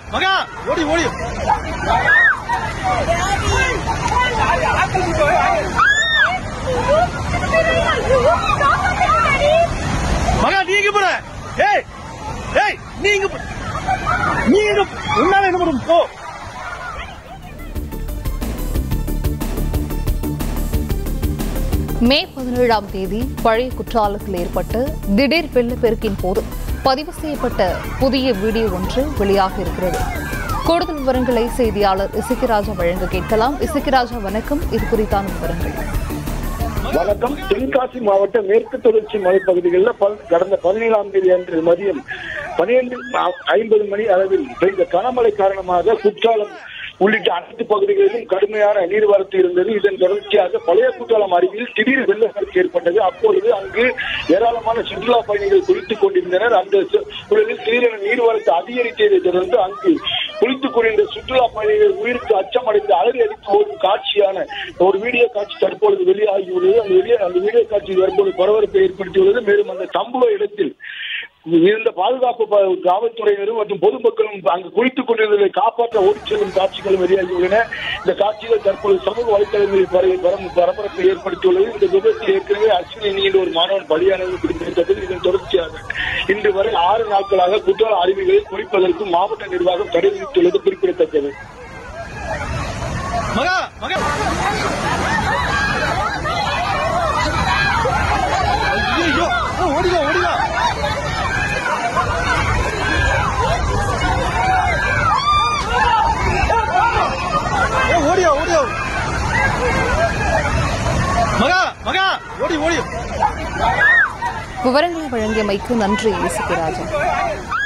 மகா ஓடி ஓடி மகா நீங்க போற ஏய் ஏய் நீங்க போ- நீங்க உன்னால என்ன பண்ணும் போ மே பதினேழாம் தேதி பழைய குற்றாலத்தில் ஏற்பட்ட திடீர் வெள்ளப்பெருக்கின் போது பதிவு செய்யப்பட்ட புதிய வீடியோ ஒன்று வெளியாக இருக்கிறது கூடுதல் விவரங்களை செய்தியாளர் இசக்கிராஜா வழங்க கேட்கலாம் இசக்கிராஜா வணக்கம் இது குறித்தான விவரங்கள் வணக்கம் தென்காசி மாவட்ட மேற்கு தொடர்ச்சி மலைப்பகுதிகளில் பல்- கடந்த பதினேழாம் தேதி அன்று மதியம் பனிரெண்டு ஐம்பது மணி அளவில் பெய்த கனமழை காரணமாக குற்றாலம் உள்ளிட்ட அனைத்து பகுதிகளிலும் கடுமையான நீர்வரத்து இருந்தது இதன் தொடர்ச்சியாக பழைய குற்றாலம் அருகில் திடீர் வெள்ளப்பெருக்கு ஏற்பட்டது அப்பொழுது அங்கு ஏராளமான சுற்றுலா பயணிகள் குளித்துக் கொண்டிருந்தனர் அந்த சு- சூழலில் திடீரென நீர்வரத்து அதிகரித்ததை தொடர்ந்து அங்கு குளித்துக் கொண்டிருந்த சுற்றுலா பயணிகள் உயிருக்கு அச்சமடைந்து அலறி அடித்து ஓடும் காட்சியான ஒரு வீடியோ காட்சி தற்பொழுது வெளியாகியுள்ளது அந்த வெளியே அந்த வீடியோ காட்சி தற்போது பரபரப்பை ஏற்படுத்தியுள்ளது மேலும் அந்த சம்பவ இடத்தில் இருந்த பாதுகாப்பு ப- காவல்துறையினரும் மற்றும் பொதுமக்களும் அங்கு குளித்துக் கொண்டிருந்ததை காப்பாற்ற ஓடிச் செல்லும் காட்சிகள் வெளியாகியுள்ளன இந்த காட்சிகள் தற்போது சமூக வலைதளங்களில் பர- பரம்- பரபரப்பை ஏற்படுத்தியுள்ளது இந்த விபத்தில் ஏற்கனவே அஸ்வினி என்ற ஒரு மாணவன் பலியானது குறிப்பிடத்தக்கது இதன் தொடர்ச்சியாக இன்று வரை ஆறு நாட்களாக குற்றால அருவிகளில் குளிப்பதற்கு மாவட்ட நிர்வாகம் தடை விதித்துள்ளது குறிப்பிடத்தக்கது மகா மகா ஐயோ ஓடிவா ஓடிவா ஓடியா ஓடியா மகா மகா ஓடி ஓடி விவரங்களை வழங்கியமைக்கு நன்றி இசக்கிராஜா